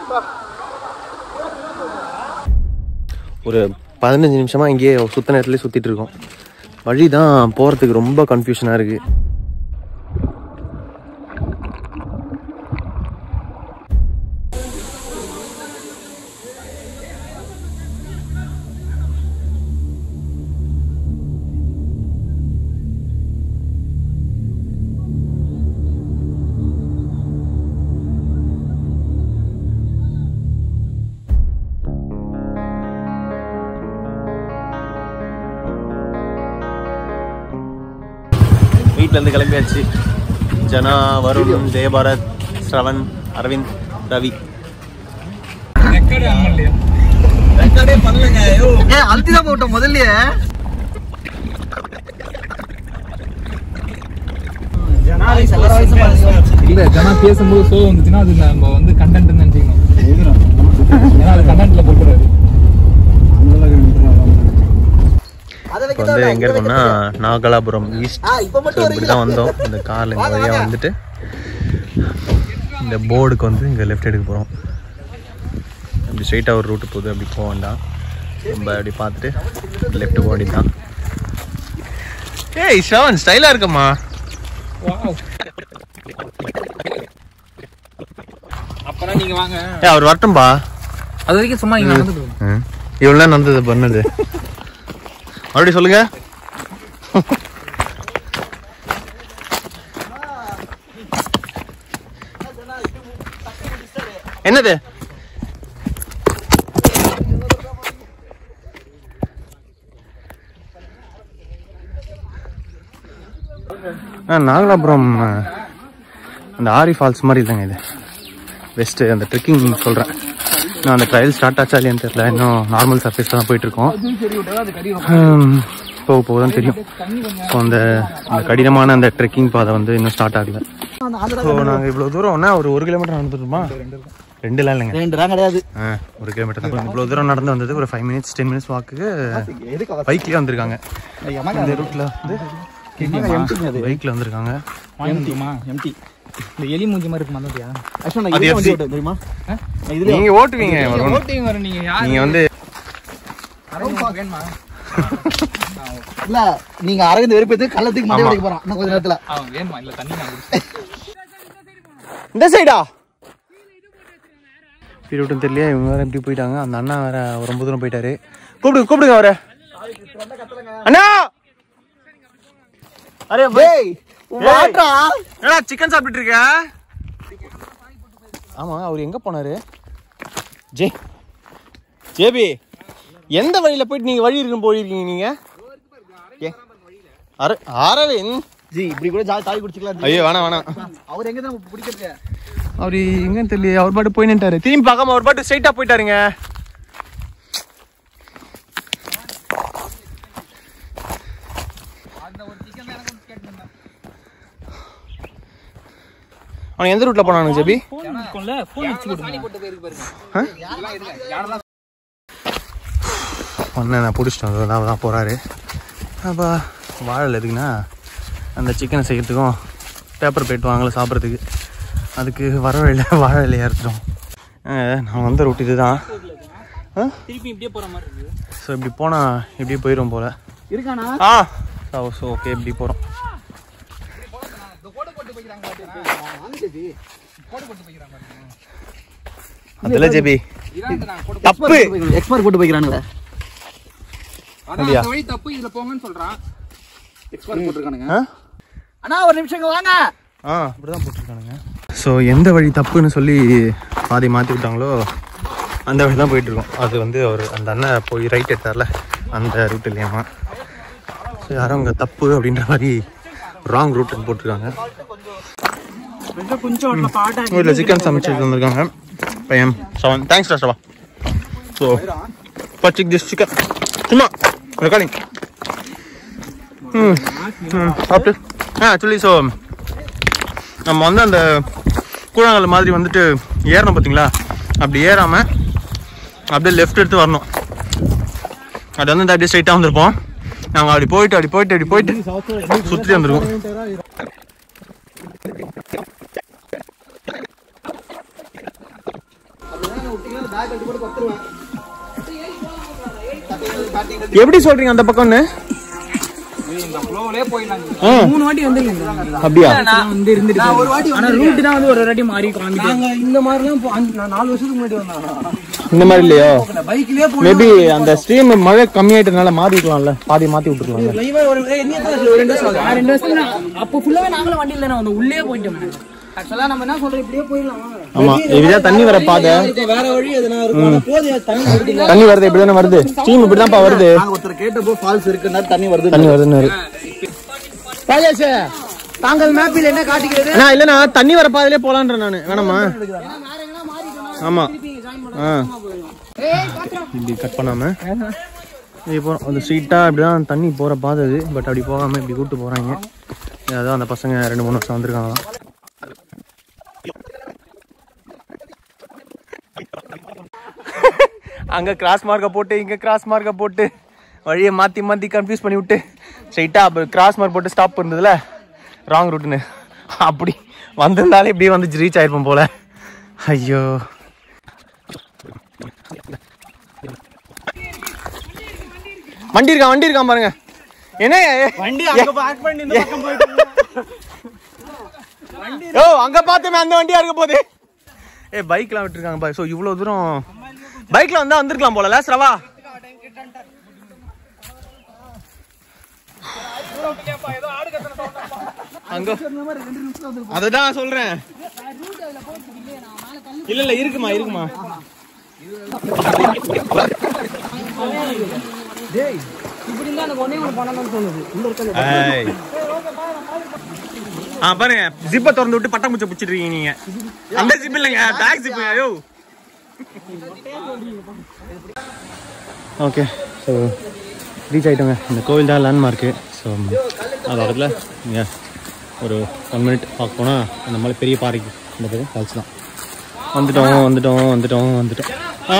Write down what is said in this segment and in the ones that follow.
ஒரு பதினஞ்சு நிமிஷமாக இங்கேயே சுத்த நேரத்துலேயே சுற்றிட்டு இருக்கோம் வழி தான் போகிறதுக்கு ரொம்ப கன்ஃபியூஷனாக இருக்குது வீட்டிலேருந்து கிளம்பியாச்சு ஜனா வருண் ஜெயபாரத் ஸ்ரவன் அரவிந்த் ரவி ஏ அழுத்திதான் போட்டோம் முதல்லயே இல்ல ஜனா பேசும்போது சோ வந்துச்சுன்னா அது நம்ம வந்து கண்டென்ட் நினைச்சுக்கணும் ஏன்னா அது கண்டென்ட்ல போட்டுறாரு இப்போ வந்து எங்கே இருக்கோம்னா நாகலாபுரம் ஈஸ்ட் ஸோ இப்படி தான் வந்தோம் இந்த காரில் இந்த வழியாக வந்துட்டு இந்த போர்டுக்கு வந்து இங்கே லெஃப்ட் எடுக்க போகிறோம் அப்படி ஸ்ட்ரைட்டாக ஒரு ரூட்டு போகுது அப்படி போக வேண்டாம் நம்ம அப்படி பார்த்துட்டு லெஃப்ட் போக வேண்டியதான் ஏய் ஷவன் ஸ்டைலாக இருக்கம்மா அப்பதான் நீங்க வாங்க ஏ அவர் வரட்டும்பா அது வரைக்கும் சும்மா நீங்க நடந்துட்டு இவ்வளோ நேரம் நடந்தது பண்ணது மறுபடியும் சொல்லுங்க என்னது ஆ நாகலாபுரம் ஆ, அந்த ஆரி ஃபால்ஸ் மாதிரி இல்லைங்க இது வெஸ்ட்டு அந்த ட்ரெக்கிங் சொல்கிறேன் நான் அந்த ட்ரையல் ஸ்டார்ட் ஆச்சா இல்லையான்னு தெரியல இன்னும் நார்மல் சர்ஃபேஸ் தான் போயிட்டு இருக்கோம் ஹம், போக போக தான் தெரியும் ஸோ அந்த அந்த கடினமான அந்த ட்ரெக்கிங் பாதை வந்து இன்னும் ஸ்டார்ட் ஆகல ஸோ நாங்கள் இவ்வளோ தூரம் என்ன ஒரு ஒரு கிலோமீட்டர் நடந்துருமா ரெண்டுலாம் இல்லைங்க ரெண்டு ரூபா கிடையாது ஆ ஒரு கிலோமீட்டர் தான் இவ்வளோ தூரம் நடந்து வந்தது ஒரு ஃபைவ் மினிட்ஸ் டென் மினிட்ஸ் வாக்குக்கு பைக்லேயே வந்திருக்காங்க இந்த ரூட்டில் வந்து பைக்கில் வந்திருக்காங்க வாங்கிட்டுமா எம்டி இந்த எலி மூஞ்சி மாதிரி இருக்கு மறந்துட்டியா அது FC. தெரியுமா நீங்க ஓட்டுவீங்க வருண். ஓட்டிங் வர நீங்க யார் நீங்க வந்து வேணுமா இல்ல நீங்க அரவிந்த் வெறுப்பேத்து கள்ளத்துக்கு மண்டை உடைக்க போறான் இன்னும் கொஞ்ச நேரத்துல அவன் வேணுமா இல்ல தண்ணி நான் குடிச்சேன் இந்த சைடா பீரியட்டும் தெரியல இவங்க வேற எப்படி போயிட்டாங்க அந்த அண்ணா வேற ரொம்ப தூரம் போயிட்டாரு கூப்பிடுங்க கூப்பிடுங்க அவரை அண்ணா அரே டேய் வாட்ரா என்னடா சிக்கன் சாப்பிட்டு இருக்க ஆமா அவர் எங்க போனாரு ஜே ஜேபி எந்த வழியில போயிட்டு நீங்க வழி இருக்கும் போயிருக்கீங்க நீங்க ஏ, அர- அரவிந்த் ஜி இப்படி கூட ஜாலி தாலி குடிச்சுக்கலாம் ஜி. ஐயோ வேணாம் வேணாம் அவர் எங்க தான் பிடிக்கிறது அவர் எங்கன்னு தெரியல அவர் பாட்டு போய் நின்ட்டாரு திரும்பி பார்க்காம அவர் பாட்டு ஸ்ட்ரைட்டா போயிட்டாருங்க அவன் எந்த ரூட்ல போனானு ஜெபி போன் இருக்கும்ல போன் வச்சு கொடுங்க ஒன்று நான் பிடிச்சிட்டேன் தான் தான் போகிறாரு அப்போ வாழல் எதுக்குன்னா அந்த சிக்கனை செய்யறதுக்கும் பேப்பர் பிளேட் வாங்கல சாப்பிட்றதுக்கு அதுக்கு வர வழியில் வாழை இலையா இருக்கிறோம் நான் வந்த ரூட் இதுதான் திருப்பி இப்படியே போற மாதிரி இருக்கு ஸோ இப்படி போனால் இப்படியே போயிடும் போல் இருக்கானா ஆ ஸோ ஸோ ஓகே இப்படி போகிறோம் அதில் ஜெபி தப்பு எக்ஸ்பர்ட் போட்டு போய்க்கிறானுங்க அதான் அப்படியா? அந்த வழி தப்பு இதுல போங்கன்னு சொல்றான் எக்ஸ்பர்ட் போட்டுருக்கானுங்க ஆ அண்ணா ஒரு நிமிஷம் இங்க வாங்க ஆ அப்படிதான் போட்டிருக்கானுங்க ஸோ எந்த வழி தப்புன்னு சொல்லி பாதி மாற்றி விட்டாங்களோ அந்த வழி தான் போயிட்டு இருக்கோம் அது வந்து அவர் அந்த அண்ணன் போய் ரைட் எடுத்தார்ல அந்த ரூட் இல்லையாமா ஸோ யாரும் அங்கே தப்பு அப்படின்ற மாதிரி ராங் ரூட்டுன்னு போட்டிருக்காங்க வீட்டில் சிக்கன் சமைச்சிட்டு வந்திருக்காங்க பையன் செவன் தேங்க்ஸ் ராஷ்டவா ஸோ பச்சிக் திஸ் சிக்கன் சும்மா ரெக்கார்டிங் ம் ம் சாப்பிட்டு ஆ ஆக்சுவலி ஸோ நம்ம வந்து அந்த கூழாங்கல் மாதிரி வந்துட்டு ஏறணும் பார்த்தீங்களா அப்படி ஏறாம அப்படியே லெஃப்ட் எடுத்து வரணும் அது வந்து இந்த அப்படியே ஸ்ட்ரைட்டாக வந்திருப்போம் நாங்கள் அப்படி போயிட்டு அப்படி போயிட்டு அப்படி போயிட்டு சுற்றிட்டு வந்திருக்கோம் விட்டீங்கன்னா பேக் கட்டி போட்டு கொடுத்துருவேன் எப்படி சொல்றீங்க அந்த பக்கம்னு இந்த ஃப்ளோவிலே போயிடலாம் ஆ, மூணு வாட்டி வந்துருக்கேன் அப்படியா நான் வந்து இருந்துட்டு ஒரு வாட்டி ஆனா ரூட் தான் வந்து ஒரு வாட்டி மாறி காமிட்டு நாங்க இந்த மாதிரிலாம் போ- அஞ்சு- நான் நாலு வருஷத்துக்கு முன்னாடி வந்தேன் இந்த மாதிரி இல்லையோ பைக்லயே போனோம் மேபி அந்த ஸ்ட்ரீம் மழை கம்மியாயிட்டனால மாறி இருக்கலாம்ல பாதி மாத்தி விட்டுருக்கலாம்ல லைவா ஒரு ஏய், என்ன எத்தனை வருஷம்? ஒரு ரெண்டு வருஷம் ஆகுதா? நான் ரெண்டு வருஷம் நான் அப்போ ஃபுல்லாவே நாங்களும் வண்டியில நான் வந்து உள்ளே போயிட்டோம் ஆக்சுவலா நம்ம என்ன சொல்றோம் இப்படியே போயிடலாம் வாங்க. ஆமா இதுதான் தண்ணி வர பாதை இருக்கும், வேற வழி எதுனா இருக்கும் ஆனா போதும் தண்ணி வருது இல்ல? தண்ணி வருது இப்படிதானே வருது ஸ்ட்ரீம் இப்படிதான்ப்பா வருது நாங்க ஒருத்தர் கேட்டப்போ ஃபால்ஸ் இருக்குன்னா தண்ணி வருது தண்ணி வருதுன்னு ராஜேஷ் தாங்கள் மேப்பில் என்ன காட்டுகிறது அண்ணா இல்லண்ணா தண்ணி வர பாதையிலே போலான்ற நானு வேணாமா ஆமா ஆ இப்படி கட் பண்ணாம இப்படி போறோம் அந்த ஸ்ட்ரீட்டா இப்படிதான் தண்ணி போற பாதை அது பட் அப்படி போகாம இப்படி கூட்டு போறாங்க அதான் அந்த பசங்க ரெண்டு மூணு வருஷம் வந்திருக்காங்களாம் அங்க கிராஸ் மார்க்கை போட்டு இங்க கிராஸ் மார்க்கை போட்டு வழியை மாத்தி மாத்தி கன்ஃபியூஸ் பண்ணி விட்டு ஸ்ட்ரைட்டா அப்போ கிராஸ் மார்க் போட்டு ஸ்டாப் இருந்ததுல ராங் ரூட்டுன்னு அப்படி வந்திருந்தாலே இப்படியே வந்து ரீச் ஆயிருப்போம் போல ஐயோ வண்டி இருக்கான் வண்டி இருக்கான் பாருங்க என்ன வண்டி அங்க பார்க் பண்ணி இந்த பக்கம் போயிட்டு ஓ அங்க பார்த்தமே அந்த வண்டியா இருக்க போகுது ஏ பைக்லாம் விட்டுருக்காங்க பாரு ஸோ இவ்வளோ தூரம் பைக்ல வந்தா வந்திருக்கலாம் போல ஸ்ரவா அங்க அதுதான் சொல்றேன் இல்ல இல்ல இருக்குமா இருக்குமா இப்படி இருந்தா எனக்கு ஒன்னே ஒன்று பண்ணணும்னு தோணுது ஏய். ஆ பாருங்க ஜிப்பை திறந்து விட்டு பட்டாம்பூச்சி பிடிச்சிட்டு இருக்கீங்க நீங்க அந்த ஜிப் இல்லைங்க பேக் ஜிப் ஐயோ ஓகே ஸோ ரீச் ஆகிட்டோங்க இந்த கோவில் தான் லேண்ட்மார்க்கு ஸோ அது பக்கத்தில் இங்கே ஒரு ஒன் மினிட் பார்க்க போனால் அந்த மாதிரி பெரிய பாறைக்கு இந்த பேர் ஃபால்ஸ் தான் வந்துட்டோம் வந்துட்டோம் வந்துட்டோம் வந்துட்டோம் ஆ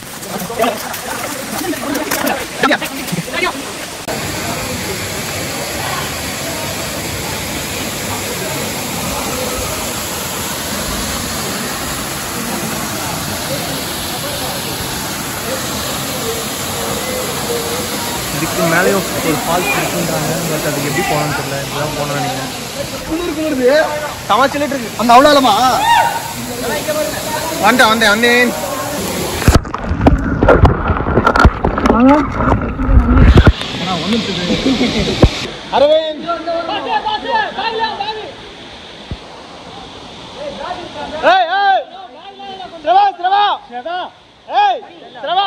இதுக்கு மேலேயும் ஒரு ஃபால்ஸ் இருக்குன்றாங்க பட் அதுக்கு எப்படி போகணும்னு தெரியல இப்படிதான் போகணும் நினைக்கிறேன் சமாச்சிலிட்டு இருக்கு அந்த அவ்வளோலமா வந்தேன் வந்தேன் வந்தேன் அரவிந்த் ஏய் ஏய் சிரவா சிரவா ஏய் சிரவா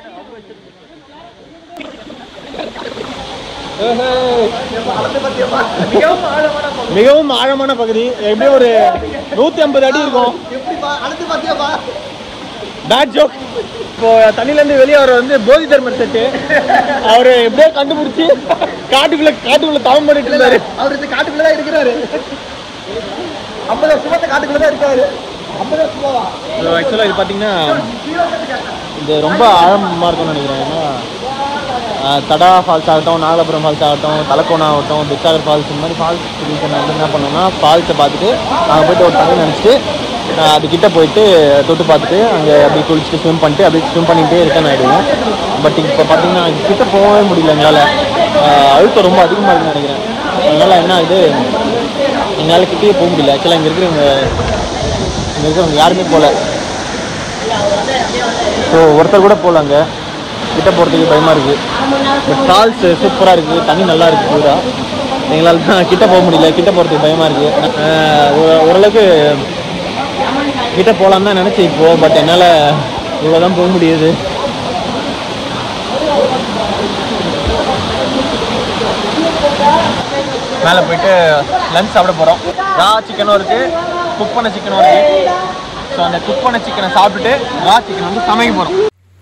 மிகவும் ஆழமான பகுதி எப்படியும் ஒரு நூத்தி ஐம்பது அடி இருக்கும் எப்படிப்பா அடுத்து பாத்தியாப்பா பேட் ஜோக் இப்போ தண்ணில இருந்து வெளியே வர வந்து போதி தர்மர் செட்டு அவரு எப்படியோ கண்டுபிடிச்சு காட்டுக்குள்ள காட்டுக்குள்ள தவம் பண்ணிட்டு இருந்தாரு அவர் இந்த காட்டுக்குள்ளதான் இருக்கிறாரு ஐம்பது வருஷமா காட்டுக்குள்ளதான் இருக்காரு ஐம்பது வருஷமாவா ஆக்சுவலாக இது பார்த்தீங்கன்னா இது ரொம்ப ஆழமாக இருக்கும்னு நினைக்கிறேன் ஏன்னா ஆஹ், தடா ஃபால்ஸ் ஆகட்டும் நாகலாபுரம் ஃபால்ஸ் ஆகட்டும் தலக்கோணம் ஆகட்டும் துச்சாகர் ஃபால்ஸ் இந்த மாதிரி ஃபால்ஸ் ரீசன் வந்து என்ன பண்ணோம்னா ஃபால்ஸை பார்த்துட்டு நாங்கள் போயிட்டு ஒரு தண்ணி நினச்சிட்டு அது கிட்ட போயிட்டு தொட்டு பார்த்துட்டு அங்கே அப்படியே குளிச்சுட்டு ஸ்விம் பண்ணிட்டு அப்படியே ஸ்விம் பண்ணிகிட்டே ரிட்டர்ன் ஆகிடுவோம் பட் இப்போ பார்த்தீங்கன்னா கிட்ட போகவே முடியல எங்களால் அழுத்தம் ரொம்ப அதிகமாக இருக்குன்னு நினைக்கிறேன் அதனால் என்ன ஆகுது எங்களால் கிட்டேயே போக முடியல ஆக்சுவலாக இங்கே இருக்கிறவங்க இங்கே இருக்கிறவங்க யாருமே போகல ஸோ ஒருத்தர் கூட போகல அங்கே கிட்ட போகிறதுக்கு பயமாக இருக்குது பட் ஃபால்ஸ் சூப்பராக இருக்குது தண்ணி நல்லா இருக்குது பூரா எங்களால் தான் கிட்ட போக முடியல கிட்ட போகிறதுக்கு பயமாக இருக்குது ஓரளவுக்கு கிட்ட போகலான்னு தான் நினச்சேன் இப்போ பட் என்னால் இவ்வளோ தான் போக முடியுது மேலே போயிட்டு லஞ்ச் சாப்பிட போகிறோம் ரா சிக்கனும் இருக்குது குக் பண்ண சிக்கனும் இருக்குது ஸோ அந்த குக் பண்ண சிக்கனை சாப்பிட்டுட்டு ரா சிக்கன் வந்து சமைக்க போகிறோம்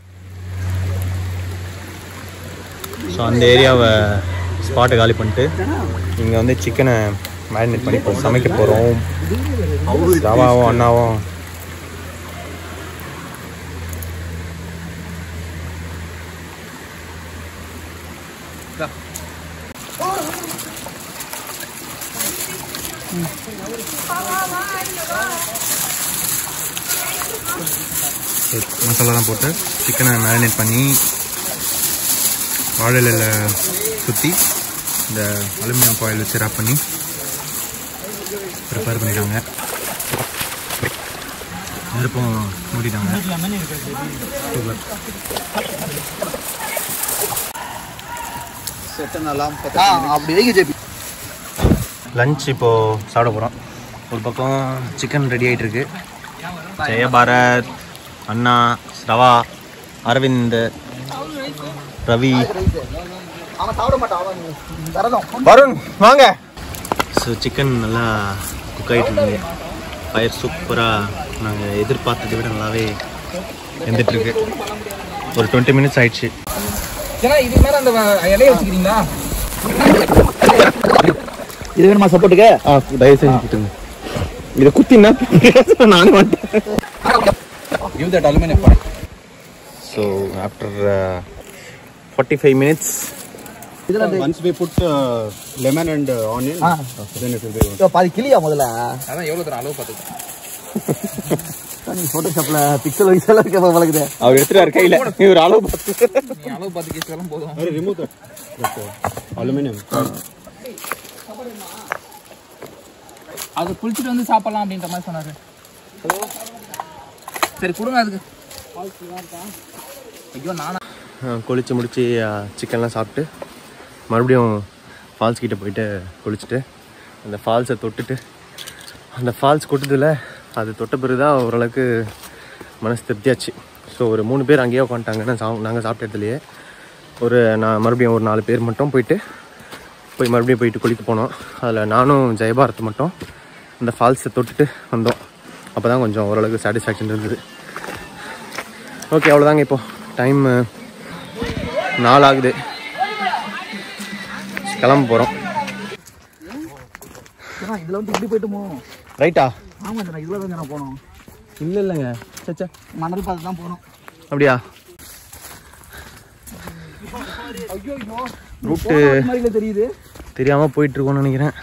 ஸோ அந்த ஏரியாவை ஸ்பாட்டை காலி பண்ணிட்டு இங்கே வந்து சிக்கனை மேரினேட் பண்ணி இப்போ சமைக்க போகிறோம் ரவாவும் அண்ணாவும் மசாலாலாம் போட்டு சிக்கனை மேரினேட் பண்ணி வாழையில சுற்றி இந்த அலுமினியம் ஃபாயில் வச்சு ரேப் பண்ணி ப்ரிப்பேர் பண்ணிட்டாங்க நெருப்பும் மூடிட்டாங்க சூப்பர் ஆ, அப்படி வைங்க ஜேபி லஞ்ச் இப்போது சாப்பிட போகிறோம் ஒரு பக்கம் சிக்கன் ரெடி ஆகிட்டு இருக்கு ஜெயபாரத் அண்ணா ரவா அரவிந்த் ரவி அவன் சாப்பிட மாட்டான் அவன் தரதும் வருண் வாங்க ஸோ சிக்கன் நல்லா குக் ஆகிட்டு இருக்கு ஃபயர் சூப்பராக நாங்கள் எதிர்பார்த்ததை விட நல்லாவே வெந்துட்டுருக்கு ஒரு டுவெண்ட்டி மினிட்ஸ் ஆயிடுச்சு ஏன்னா இதுக்கு மேல அந்த வ- இலைய வச்சுக்கிறீங்களா இது வேணுமா சப்போர்ட்டுக்கு ஆ தயவு செஞ்சு கொடுத்துருங்க இதை குத்தினா நானும் வந்துட்டேன் give that aluminum foil so after forty five minutes இதுல இந்த- Once we put uh, lemon and uh, onion, Ah. then it will be. இதோ பாதி கிளியா முதல்ல அதான் எவ்வளவு தூரம் அளவு பார்த்துக்கலாம் நீ போட்டோஷாப்ல பிக்சல் வைசல் இருக்க பழகுது அவர் எடுத்துட்டாரு கையில் இவர் அளவு பார்த்து நீ அளவு பார்த்து கேஸ்லாம் போதும் Sorry, remove that. that uh, aluminum. அது குளிச்சுட்டு வந்து சாப்பிடலாம் அப்படின்ற மாதிரி சொன்னாரு சரி கொடுங்க அதுக்கு ஐயோ நானா குளிச்சு முடிச்சு சிக்கன்லாம் சாப்பிட்டு மறுபடியும் ஃபால்ஸ் கிட்ட போயிட்டு குளிச்சுட்டு அந்த ஃபால்ஸை தொட்டுட்டு அந்த ஃபால்ஸ் கொட்டுதில் அது தொட்ட பிறகு தான் ஓரளவுக்கு மனசு திருப்தியாச்சு ஸோ ஒரு மூணு பேர் அங்கேயே உட்காந்துட்டாங்க நான் சா நாங்கள் சாப்பிட்ட இடத்துலையே ஒரு நான் மறுபடியும் ஒரு நாலு பேர் மட்டும் போயிட்டு போய் மறுபடியும் போயிட்டு குளிக்க போனோம் அதில் நானும் ஜெயபாரத் மட்டும் அந்த ஃபால்ஸை தொட்டுட்டு வந்தோம் அப்போ தான் கொஞ்சம் ஓரளவுக்கு சாட்டிஸ்ஃபேக்ஷன் இருந்தது ஓகே அவ்வளோதாங்க இப்போ டைம் நாலு ஆகுது கிளம்ப போகிறோம் இதுல வந்து இப்படி போயிட்டுமோ ரைட்டா ஆமா நான் இதுல தான் நான் போனோம் இல்லை இல்லைங்க சச்சா மணல் பார்த்து தான் போனோம் அப்படியா ஐயோ ஐயோ ரூட்டு மாதிரில தெரியுது தெரியாமல் போயிட்டுருக்கோன்னு நினைக்கிறேன்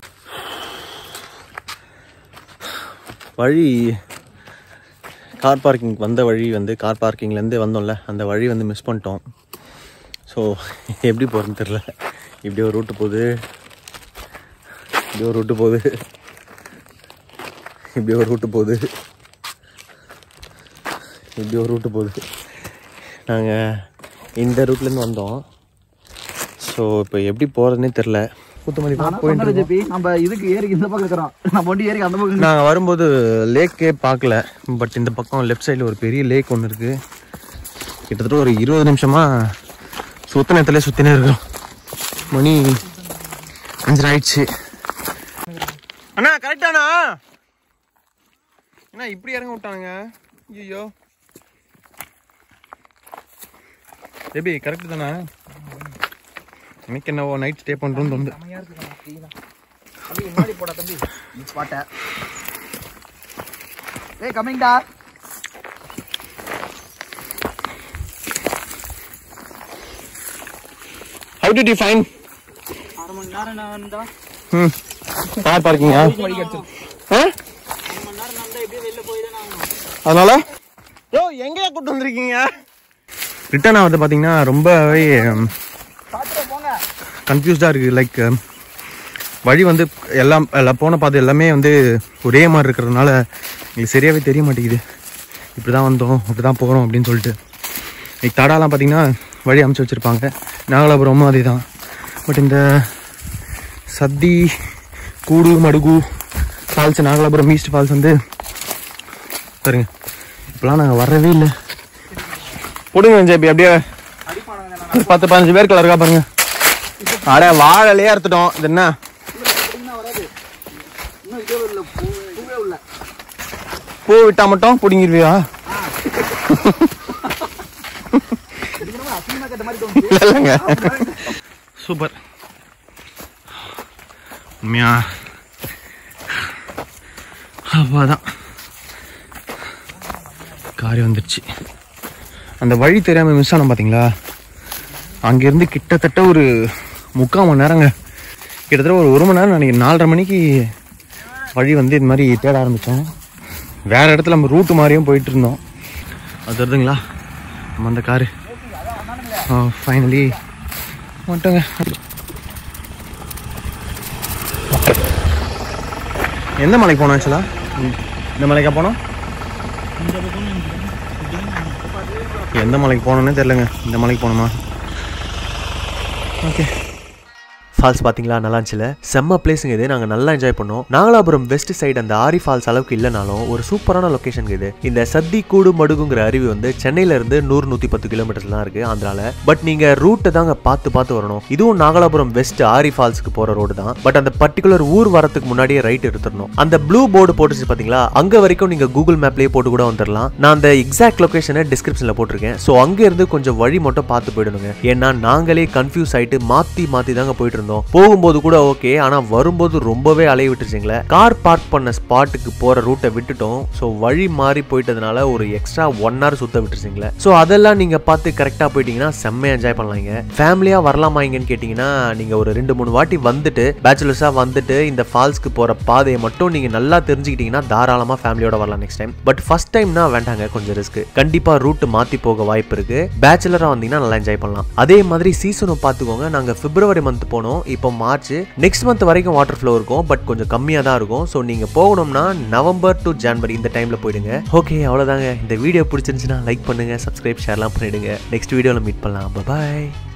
வழி கார் பார்க்கிங் வந்த வழி வந்து கார் பார்க்கிங்லேருந்து வந்தோம்ல அந்த வழி வந்து மிஸ் பண்ணிட்டோம் ஸோ எப்படி போகிறதுன்னு தெரில இப்படி ஒரு ரூட்டு போகுது இப்படி ஒரு ரூட்டு போகுது இப்படி ஒரு ரூட்டு போகுது இப்படி ஒரு ரூட்டு போகுது நாங்கள் இந்த ரூட்லேருந்து வந்தோம் ஸோ இப்போ எப்படி போகிறதுனே தெரில குத்துமணி நானா போயிட்டு சொன்னது ஜெபி நம்ம இதுக்கு ஏரிக்கு இந்த பக்கம் இருக்கிறோம் நம்ம வண்டி ஏரிக்கு அந்த பக்கம் நாங்கள் வரும்போது லேக்கே பார்க்கல பட் இந்த பக்கம் லெஃப்ட் சைடில் ஒரு பெரிய லேக் ஒன்று இருக்குது கிட்டத்தட்ட ஒரு இருபது நிமிஷமாக சுத்த நேரத்துலேயே சுற்றினே இருக்கிறோம் மணி அஞ்சரை ஆயிடுச்சு அண்ணா கரெக்டாண்ணா என்ன இப்படி இறங்க விட்டானுங்க ஐயோ பேபி கரெக்டு தானே எனக்கு என்னவோ நைட் ஸ்டே பண்ணுறோன்னு தோணுது தம்பி முன்னாடி போடா தம்பி நீ பாட்ட ஏய் கமிங்டா How did you find? அரை மணி நேரம் நான் வந்தா ம் கார் பார்க்கிங்கா வழி கிடைச்சிரும் ஆ அரை மணி நேரம் நான் எப்படியே வெளில போய் தான் ஆகணும் அதனால யோ எங்கேயா கூட்டு வந்திருக்கீங்க ரிட்டர்ன் ஆகிறது பார்த்தீங்கன்னா ரொம்பவே பாத்துட்டு போங்க கன்ஃபியூஸ்டாக இருக்குது லைக் வழி வந்து எல்லாம் எல்லாம் போன பாதை எல்லாமே வந்து ஒரே மாதிரி இருக்கிறதுனால எங்களுக்கு சரியாகவே தெரிய மாட்டேங்குது இப்படி தான் வந்தோம் இப்படி தான் போகிறோம் அப்படின்னு சொல்லிட்டு லைக் தடாலாம் பார்த்தீங்கன்னா வழி அமைச்சு வச்சுருப்பாங்க நாகலாபுரமும் அதே தான் பட் இந்த சத்தி கூடு மடுகு ஃபால்ஸ் நாகலாபுரம் ஈஸ்ட் ஃபால்ஸ் வந்து பாருங்க இப்போலாம் நாங்கள் வரவே இல்லை போடுங்க ஜேபி அப்படியே ஒரு பத்து பதினஞ்சு பேர் இருக்கா பாருங்க அட வாழலையே அறுத்துட்டோம் இது என்ன இன்னும் இதே உள்ள பூ பூவே உள்ள பூ விட்டா மட்டும் பிடிங்கிருவியா அசிங்கமா கேட்ட மாதிரி தோணுச்சு இல்லைங்க சூப்பர் உண்மையா அவ்வளோதான் காரி வந்துடுச்சு அந்த வழி தெரியாமல் மிஸ் ஆனோம் பார்த்தீங்களா அங்கேருந்து கிட்டத்தட்ட ஒரு முக்கால் மணி நேரங்க கிட்டத்தட்ட ஒரு ஒரு மணி நேரம் நினைக்கிறேன் நாலரை மணிக்கு வழி வந்து இது மாதிரி தேட ஆரம்பித்தோம் வேறு இடத்துல நம்ம ரூட்டு மாதிரியும் போயிட்டு இருந்தோம் அது வருதுங்களா நம்ம அந்த காரு ஃபைனலி வந்துட்டோங்க எந்த மலைக்கு போனோம் ஆக்சுவலா இந்த மலைக்கா போனோம் எந்த மலைக்கு போனோன்னே தெரிலங்க இந்த மலைக்கு போகணுமா ஓகே ஃபால்ஸ் பார்த்தீங்களா நல்லா இருந்துச்சுல செம்ம பிளேஸுங்க இது நாங்கள் நல்லா என்ஜாய் பண்ணோம் நாகலாபுரம் வெஸ்ட் சைடு அந்த ஆரி ஃபால்ஸ் அளவுக்கு இல்லைனாலும் ஒரு சூப்பரான லொக்கேஷன் இது இந்த சத்தி கூடு மடுகுங்கிற அருவி வந்து சென்னையில இருந்து நூறு நூற்றி பத்து கிலோமீட்டர்ஸ் தான் இருக்கு ஆந்திரால பட் நீங்க ரூட்டை தாங்க பார்த்து பார்த்து வரணும் இதுவும் நாகலாபுரம் வெஸ்ட் ஆரி ஃபால்ஸ்க்கு போற ரோடு தான் பட் அந்த பர்டிகுலர் ஊர் வரதுக்கு முன்னாடியே ரைட் எடுத்துடணும் அந்த ப்ளூ போர்டு போட்டுச்சு பார்த்தீங்களா அங்க வரைக்கும் நீங்க கூகுள் மேப்லேயே போட்டு கூட வந்துடலாம் நான் அந்த எக்ஸாக்ட் லொகேஷனை டிஸ்கிரிப்ஷனில் போட்டிருக்கேன் ஸோ அங்க இருந்து கொஞ்சம் வழி மட்டும் பார்த்து போயிடணுங்க ஏன்னா நாங்களே கன்ஃபியூஸ் ஆயிட்டு மாத்தி மாத்தி தாங்க போயிட்டு இருந்தோம் போகும்போது கூட ஓகே ஆனா வரும்போது ரொம்பவே அலைய விட்டுருச்சுங்களே கார் பார்க் பண்ண ஸ்பாட்டுக்கு போற ரூட்டை விட்டுட்டோம் ஸோ வழி மாறி போயிட்டதுனால ஒரு எக்ஸ்ட்ரா ஒன் ஹவர் சுத்த விட்டுருச்சுங்களே ஸோ அதெல்லாம் நீங்க பார்த்து கரெக்டாக போயிட்டீங்கன்னா செம்மையா என்ஜாய் பண்ணலாங்க ஃபேமிலியா வரலாமா இங்கன்னு கேட்டிங்கன்னா நீங்க ஒரு ரெண்டு மூணு வாட்டி வந்துட்டு பேச்சுலர்ஸா வந்துட்டு இந்த ஃபால்ஸ்க்கு போற பாதையை மட்டும் நீங்க நல்லா தெரிஞ்சுக்கிட்டீங்கன்னா தாராளமா ஃபேமிலியோட வரலாம் நெக்ஸ்ட் டைம் பட் ஃபர்ஸ்ட் டைம்னா வேண்டாங்க கொஞ்சம் ரிஸ்க் கண்டிப்பா ரூட் மாத்தி போக வாய்ப்பு இருக்கு பேச்சுலரா வந்தீங்கன்னா நல்லா என்ஜாய் பண்ணலாம் அதே மாதிரி சீசனும் பார்த்துக்கோங்க நாங்க பிப்ரவரி மந்த் போனோம் இப்போ மார்ச் நெக்ஸ்ட் மந்த் வரைக்கும் வாட்டர் ஃப்ளோ இருக்கும் பட் கொஞ்சம் கம்மியாக தான் இருக்கும் ஸோ நீங்கள் போகணும்னா நவம்பர் டு ஜான்வரி இந்த டைமில் போயிடுங்க ஓகே அவ்வளோதாங்க இந்த வீடியோ பிடிச்சிருந்துச்சுன்னா லைக் பண்ணுங்க சப்ஸ்கிரைப் ஷேர்லாம் பண்ணிடுங்க நெக்ஸ்ட் வீடியோவில் மீட் பண்ணலாம் பாய்